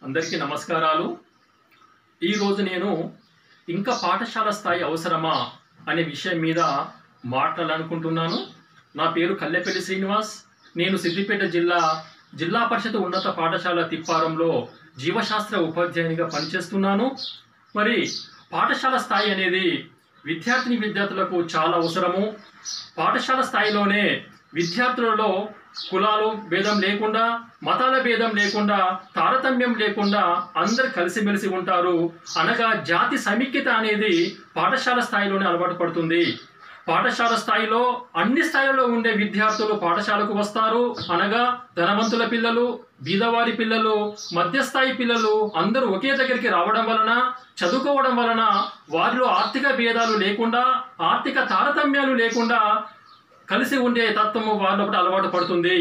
అందరికీ నమస్కారాలు ఈరోజు నేను ఇంకా పాఠశాల స్థాయి అవసరమా అనే విషయం మీద మాట్లాడాలనుకుంటున్నాను నా పేరు కల్లెపల్లి శ్రీనివాస్ నేను సిద్దిపేట జిల్లా జిల్లా పరిషత్ ఉన్నత పాఠశాల తిప్పారంలో జీవశాస్త్ర ఉపాధ్యాయునిగా పనిచేస్తున్నాను మరి పాఠశాల స్థాయి అనేది విద్యార్థిని విద్యార్థులకు చాలా అవసరము పాఠశాల స్థాయిలోనే విద్యార్థులలో కులాలు భేదం లేకుండా మతాల భేదం లేకుండా తారతమ్యం లేకుండా అందరు కలిసిమెలిసి ఉంటారు అనగా జాతి సమైక్యత అనేది పాఠశాల స్థాయిలోనే అలవాటు పడుతుంది పాఠశాల స్థాయిలో అన్ని స్థాయిలో ఉండే విద్యార్థులు పాఠశాలకు వస్తారు అనగా ధనవంతుల పిల్లలు బీదవారి పిల్లలు మధ్యస్థాయి పిల్లలు అందరూ ఒకే దగ్గరికి రావడం వలన చదువుకోవడం వలన వారిలో ఆర్థిక భేదాలు లేకుండా ఆర్థిక తారతమ్యాలు లేకుండా కలిసి ఉండే తత్వము వాళ్ళ అలవాటు పడుతుంది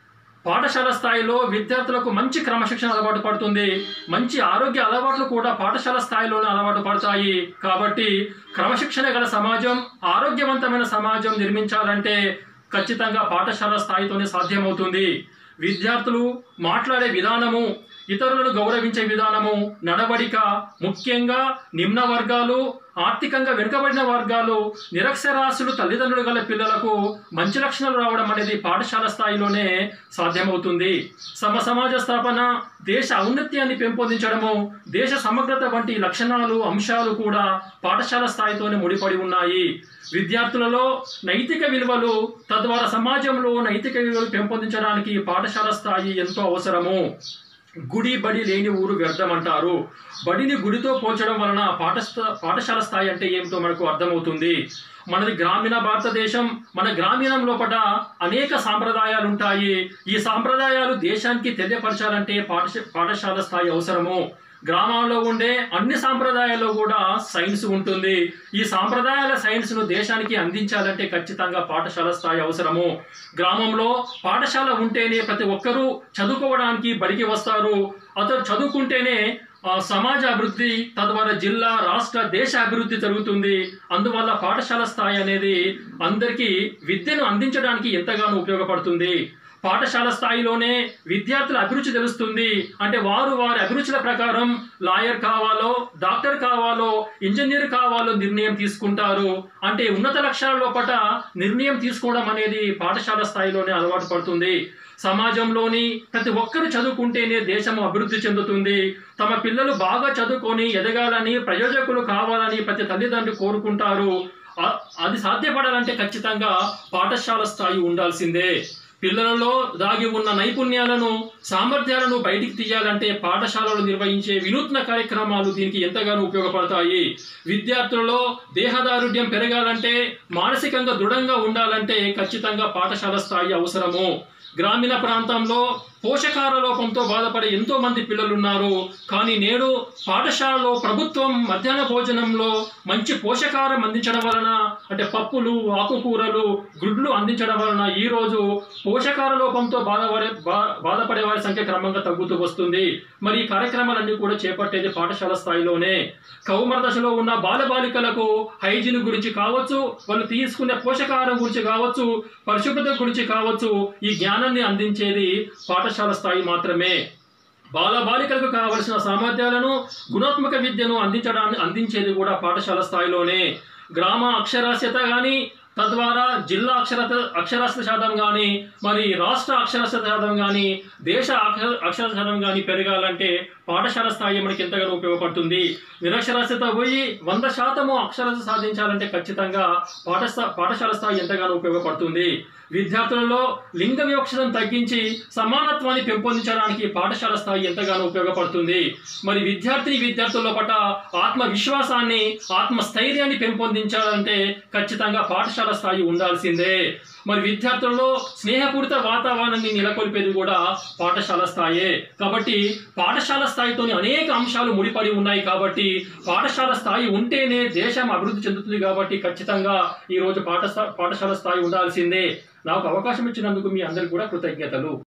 పాఠశాల స్థాయిలో విద్యార్థులకు మంచి క్రమశిక్షణ అలవాటు పడుతుంది మంచి ఆరోగ్య అలవాట్లు కూడా పాఠశాల స్థాయిలోనే అలవాటు పడతాయి కాబట్టి క్రమశిక్షణ గల సమాజం ఆరోగ్యవంతమైన సమాజం నిర్మించాలంటే ఖచ్చితంగా పాఠశాల స్థాయితోనే సాధ్యమవుతుంది విద్యార్థులు మాట్లాడే విధానము ఇతరులను గౌరవించే విధానము నడవడిక ముఖ్యంగా నిమ్న వర్గాలు ఆర్థికంగా వెనుకబడిన వర్గాలు నిరక్షరాస్యులు తల్లిదండ్రులు గల పిల్లలకు మంచి లక్షణాలు రావడం అనేది పాఠశాల స్థాయిలోనే సాధ్యమవుతుంది సమ సమాజ స్థాపన దేశ ఔన్నత్యాన్ని పెంపొందించడము దేశ సమగ్రత వంటి లక్షణాలు అంశాలు కూడా పాఠశాల స్థాయితోనే ముడిపడి ఉన్నాయి విద్యార్థులలో నైతిక విలువలు తద్వారా సమాజంలో నైతిక విలువలు పెంపొందించడానికి పాఠశాల స్థాయి ఎంతో అవసరము గుడి బడి లేని ఊరు వ్యర్థం అంటారు బడిని గుడితో పోల్చడం వలన పాఠస్థ పాఠశాల స్థాయి అంటే ఏమిటో మనకు అర్థమవుతుంది మనది గ్రామీణ భారతదేశం మన గ్రామీణం లోపల అనేక సాంప్రదాయాలు ఉంటాయి ఈ సాంప్రదాయాలు దేశానికి తెలియపరచాలంటే పాఠశ పాఠశాల స్థాయి అవసరము గ్రామాల్లో ఉండే అన్ని సాంప్రదాయాల్లో కూడా సైన్స్ ఉంటుంది ఈ సాంప్రదాయాల సైన్స్ను దేశానికి అందించాలంటే ఖచ్చితంగా పాఠశాల స్థాయి అవసరము గ్రామంలో పాఠశాల ఉంటేనే ప్రతి ఒక్కరూ చదువుకోవడానికి బడికి వస్తారు అతను చదువుకుంటేనే ఆ, సమాజ అభివృద్ధి తద్వారా జిల్లా రాష్ట్ర దేశ అభివృద్ధి జరుగుతుంది అందువల్ల పాఠశాల స్థాయి అనేది అందరికీ విద్యను అందించడానికి ఎంతగానో ఉపయోగపడుతుంది పాఠశాల స్థాయిలోనే విద్యార్థుల అభిరుచి తెలుస్తుంది అంటే వారు వారి అభిరుచుల ప్రకారం లాయర్ కావాలో డాక్టర్ కావాలో ఇంజనీర్ కావాలో నిర్ణయం తీసుకుంటారు అంటే ఉన్నత లక్ష్యాల లోపల నిర్ణయం తీసుకోవడం అనేది పాఠశాల స్థాయిలోనే అలవాటు పడుతుంది సమాజంలోని ప్రతి ఒక్కరు చదువుకుంటేనే దేశం అభివృద్ధి చెందుతుంది తమ పిల్లలు బాగా చదువుకొని ఎదగాలని ప్రయోజకులు కావాలని ప్రతి తల్లిదండ్రులు కోరుకుంటారు అ- అది సాధ్యపడాలంటే ఖచ్చితంగా పాఠశాల స్థాయి ఉండాల్సిందే పిల్లలలో దాగి ఉన్న నైపుణ్యాలను సామర్థ్యాలను బయటికి తీయాలంటే పాఠశాలలు నిర్వహించే వినూత్న కార్యక్రమాలు దీనికి ఎంతగానో ఉపయోగపడతాయి విద్యార్థులలో దేహదారుఢ్యం పెరగాలంటే మానసికంగా దృఢంగా ఉండాలంటే ఖచ్చితంగా పాఠశాల స్థాయి అవసరము గ్రామీణ ప్రాంతంలో పోషకాహార లోపంతో బాధపడే ఎంతో మంది పిల్లలు ఉన్నారు కానీ నేడు పాఠశాలలో ప్రభుత్వం మధ్యాహ్న భోజనంలో మంచి పోషకాహారం అందించడం వలన అంటే పప్పులు ఆకుకూరలు గుడ్లు అందించడం వలన ఈ రోజు పోషకాహార లోపంతో బాధపడే బా- బాధపడే వారి సంఖ్య క్రమంగా తగ్గుతూ వస్తుంది మరి ఈ కార్యక్రమాలన్నీ కూడా చేపట్టేది పాఠశాల స్థాయిలోనే కౌమర దశలో ఉన్న బాలబాలికలకు హైజీన్ గురించి కావచ్చు వాళ్ళు తీసుకునే పోషకాహారం గురించి కావచ్చు పరిశుభ్రత గురించి కావచ్చు ఈ జ్ఞానాన్ని అందించేది పాఠశాల స్థాయి మాత్రమే బాల బాలికలకు కావలసిన సామర్థ్యాలను గుణాత్మక విద్యను అందించడాన్ని అందించేది కూడా పాఠశాల స్థాయిలోనే గ్రామ అక్షరాస్యత కానీ తద్వారా జిల్లా అక్షరత అక్షరాస్యత శాతం కానీ మరి రాష్ట్ర అక్షరాస్యత శాతం కానీ దేశ అక్షర అక్షరాస్యత శాతం కానీ పెరగాలంటే పాఠశాల స్థాయి మనకి ఎంతగానో ఉపయోగపడుతుంది నిరక్షరాస్యత పోయి వంద శాతము అక్షరాస్యత సాధించాలంటే ఖచ్చితంగా పాఠశా పాఠశాల స్థాయి ఎంతగానో ఉపయోగపడుతుంది విద్యార్థులలో లింగ వివక్షతను తగ్గించి సమానత్వాన్ని పెంపొందించడానికి పాఠశాల స్థాయి ఎంతగానో ఉపయోగపడుతుంది మరి విద్యార్థిని విద్యార్థుల పట్ల ఆత్మవిశ్వాసాన్ని ఆత్మస్థైర్యాన్ని పెంపొందించాలంటే ఖచ్చితంగా పాఠశాల స్థాయి ఉండాల్సిందే మరి విద్యార్థుల్లో స్నేహపూరిత వాతావరణాన్ని నెలకొల్పేది కూడా పాఠశాల స్థాయే కాబట్టి పాఠశాల స్థాయితోని అనేక అంశాలు ముడిపడి ఉన్నాయి కాబట్టి పాఠశాల స్థాయి ఉంటేనే దేశం అభివృద్ధి చెందుతుంది కాబట్టి ఖచ్చితంగా ఈ రోజు పాఠశా పాఠశాల స్థాయి ఉండాల్సిందే నాకు అవకాశం ఇచ్చినందుకు మీ అందరికి కూడా కృతజ్ఞతలు